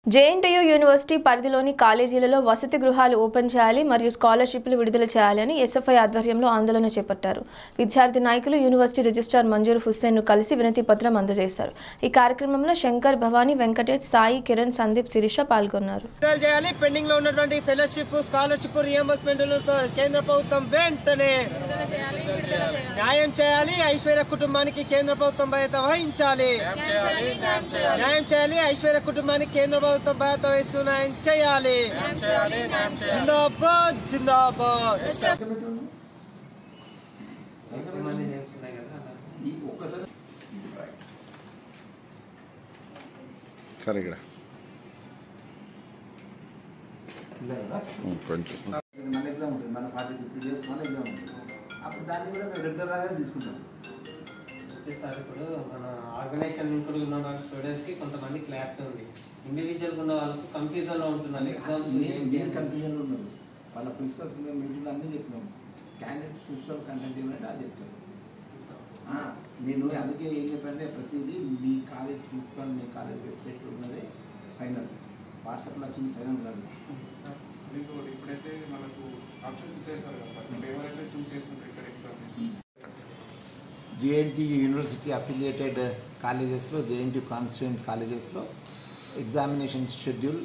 JNTU university పరిధిలోని కాలేజీలలో వసతి గృహాలు ఓపెన్ చేయాలి మరియు స్కాలర్షిప్లు విడుదల చేయాలని ఎస్ఎఫ్ఐ ఆధ్వర్యంలో ఆందోళన చేపట్టారు విద్యార్థి నాయకులు యూనివర్సిటీ రిజిస్ట్రార్ మంజూర్ హుస్సేన్ను కలిసి వినతి పత్రం అందజేశారు ఈ కార్యక్రమంలో శంకర్ భవానీ వెంకటేష్ సాయి కిరణ్ సందీప్ శిరీష పాల్గొన్నారు విడుదల చేయాలి పెండింగ్ లో ఉన్నటువంటి ఫెలోషిప్ స్కాలర్షిప్ రియంబర్స్మెంట్ కేంద్ర ప్రభుత్వం వెంటనే న్యాయం చేయాలి ఐశ్వర్య కుటుంబానికి కేంద్ర ప్రభుత్వం బాధ్యత వహించాలి న్యాయం చేయాలి ఐశ్వర్య కుటుంబానికి కేంద్ర ప్రభుత్వం బాధ్యత వహిస్తూ న్యాయం చేయాలి జిందాబాద్ జిందాబాద్ సరే ఇక్కడ ఉం, కొంచెం మన ఎగ్జామ్ ఉంటుంది మన ఫార్టీ ఫిఫ్టీ డేస్ మన ఎగ్జామ్ ఉంటుంది అప్పుడు దాన్ని కూడా మేము రెగ్యులర్గా తీసుకుంటాం ఓకే సార్ ఇప్పుడు మన ఆర్గనైజేషన్ లింక్డ్ ఉన్న స్టూడెంట్స్ కి కొంతమంది క్లారిటీ ఉంది ఇండివిజువల్ ఉన్న వాళ్ళకు కన్ఫ్యూజన్ లో ఉంటున్నారు ఎగ్జామ్స్ నేను కన్ఫ్యూజన్ ఉన్నారు వాళ్ళ ప్రిన్సిపల్స్ మీటింగ్లో అన్నీ చెప్పినాం క్యాండిడేట్ ప్రిన్సిపల్ కంటెంట్ ఏమంటే అది చెప్తారు ఆ, నేను అందుకే ఏం చెప్పంటే ప్రతిదీ మీ కాలేజ్ ప్రిన్సిపల్ మీ కాలేజ్ వెబ్సైట్ ఉన్నదే ఫైనల్ వాట్సాప్లో వచ్చింది ఫైనల్ కాదు మీకు ఇప్పుడైతే మనకు ఆప్షన్స్ ఇచ్చేస్తారు కదా సార్ మీరు ఎవరైతే చూస్ చేసుకుంటారు ఇక్కడ ఎగ్జామినేషన్ జేఎన్టీ యూనివర్సిటీ అఫిలియేటెడ్ కాలేజెస్లో జేఎన్టీ కాన్స్టిట్యూంట్ కాలేజెస్లో examination schedule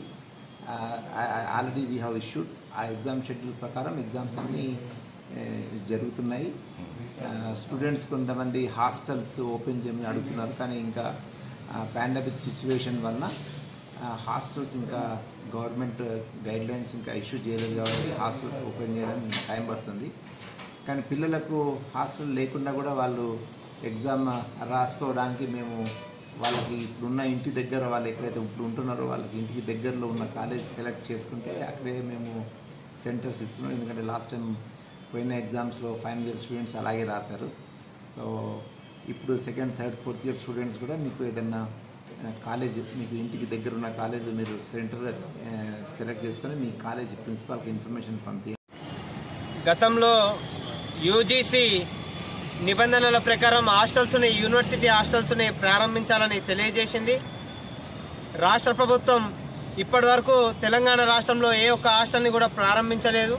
already we have issued ఆ ఎగ్జామ్ షెడ్యూల్ ప్రకారం ఎగ్జామ్స్ అన్నీ ఆ, జరుగుతున్నాయి స్టూడెంట్స్ కొంతమంది హాస్టల్స్ ఓపెన్ చేయమని అడుగుతున్నారు కానీ ఇంకా పాండమిక్ సిచ్యువేషన్ వలన హాస్టల్స్ ఇంకా గవర్నమెంట్ గైడ్ లైన్స్ ఇంకా ఇష్యూ చేయలేదు కాబట్టి హాస్టల్స్ ఓపెన్ చేయడానికి టైం పడుతుంది కానీ పిల్లలకు హాస్టల్ లేకుండా కూడా వాళ్ళు ఎగ్జామ్ రాసుకోవడానికి మేము వాళ్ళకి ఇప్పుడున్న ఇంటి దగ్గర వాళ్ళు ఎక్కడైతే ఇప్పుడు ఉంటున్నారో వాళ్ళకి ఇంటికి దగ్గరలో ఉన్న కాలేజ్ సెలెక్ట్ చేసుకుంటే అక్కడే మేము సెంటర్స్ ఇస్తున్నాం ఎందుకంటే లాస్ట్ టైం పోయిన ఎగ్జామ్స్లో ఫైనల్ ఇయర్ స్టూడెంట్స్ అలాగే రాశారు సో ఇప్పుడు second third fourth year students కూడా మీకు ఏదైనా కాలేజ్ మీకు ఇంటికి దగ్గర ఉన్న కాలేజ్ మీరు సెంటర్ సెలెక్ట్ చేసుకొని మీ కాలేజ్ ప్రిన్సిపాల్కి ఇన్ఫర్మేషన్ పంపి గతంలో యూజీసీ నిబంధనల ప్రకారం హాస్టల్స్ని యూనివర్సిటీ హాస్టల్స్ని ప్రారంభించాలని తెలియజేసింది రాష్ట్ర ప్రభుత్వం ఇప్పటి వరకు తెలంగాణ రాష్ట్రంలో ఏ ఒక్క హాస్టల్ని కూడా ప్రారంభించలేదు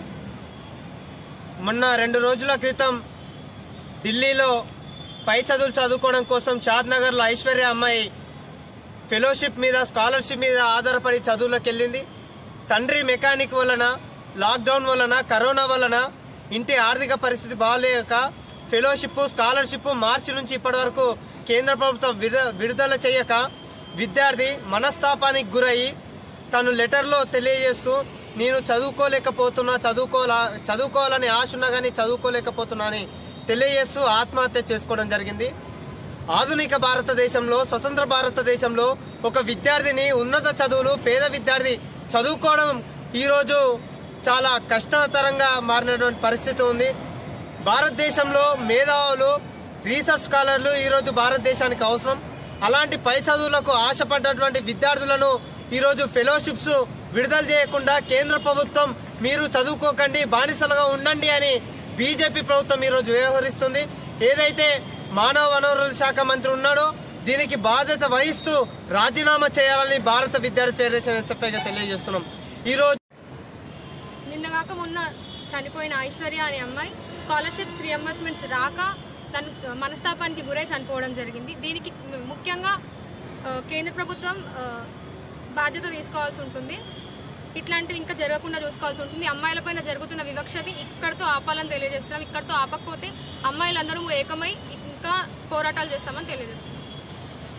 మొన్న రెండు రోజుల క్రితం ఢిల్లీలో పై చదువులు చదువుకోవడం కోసం షాద్ నగర్లో ఐశ్వర్య అమ్మాయి ఫెలోషిప్ మీద స్కాలర్షిప్ మీద ఆధారపడి చదువులకు వెళ్ళింది తండ్రి మెకానిక్ వలన లాక్డౌన్ వలన కరోనా వలన ఇంటి ఆర్థిక పరిస్థితి బాగాలేక ఫెలోషిప్ స్కాలర్షిప్ మార్చి నుంచి ఇప్పటి వరకు కేంద్ర ప్రభుత్వం విడుద- విడుదల చేయక విద్యార్థి మనస్తాపానికి గురయ్యి తను లెటర్లో తెలియజేస్తూ నేను చదువుకోలేకపోతున్నా చదువుకోలా చదువుకోవాలని ఆశ ఉన్నా కానీ చదువుకోలేకపోతున్నా అని తెలియజేస్తూ ఆత్మహత్య చేసుకోవడం జరిగింది ఆధునిక భారతదేశంలో స్వతంత్ర భారతదేశంలో ఒక విద్యార్థిని ఉన్నత చదువులు పేద విద్యార్థి చదువుకోవడం ఈరోజు చాలా కష్టతరంగా మారినటువంటి పరిస్థితి ఉంది భారతదేశంలో మేధావులు రీసెర్చ్ స్కాలర్లు ఈరోజు భారతదేశానికి అవసరం అలాంటి పై చదువులకు ఆశపడ్డటువంటి విద్యార్థులను ఈరోజు ఫెలోషిప్స్ విడుదల చేయకుండా కేంద్ర ప్రభుత్వం మీరు చదువుకోకండి బానిసలుగా ఉండండి అని బీజేపీ ప్రభుత్వం ఈరోజు వ్యవహరిస్తుంది ఏదైతే మానవ వనరుల శాఖ మంత్రి ఉన్నాడో దీనికి బాధ్యత వహిస్తూ రాజీనామా చేయాలని భారత విద్యార్థి ఫెడరేషన్ ఎస్ఎఫ్ఐగా తెలియజేస్తున్నాం ఈరోజు నిన్నగాక మొన్న చనిపోయిన ఐశ్వర్య అనే అమ్మాయి స్కాలర్షిప్స్ రియంబర్స్మెంట్స్ రాక తను మనస్తాపానికి గురై చనిపోవడం జరిగింది దీనికి ముఖ్యంగా ఆ, కేంద్ర ప్రభుత్వం ఆ, బాధ్యత తీసుకోవాల్సి ఉంటుంది ఇట్లాంటివి ఇంకా జరగకుండా చూసుకోవాల్సి ఉంటుంది అమ్మాయిలపైన జరుగుతున్న వివక్షని ఇక్కడితో ఆపాలని తెలియజేస్తున్నాం ఇక్కడితో ఆపకపోతే అమ్మాయిలందరూ ఏకమై ఇంకా పోరాటాలు చేస్తామని తెలియజేస్తున్నాం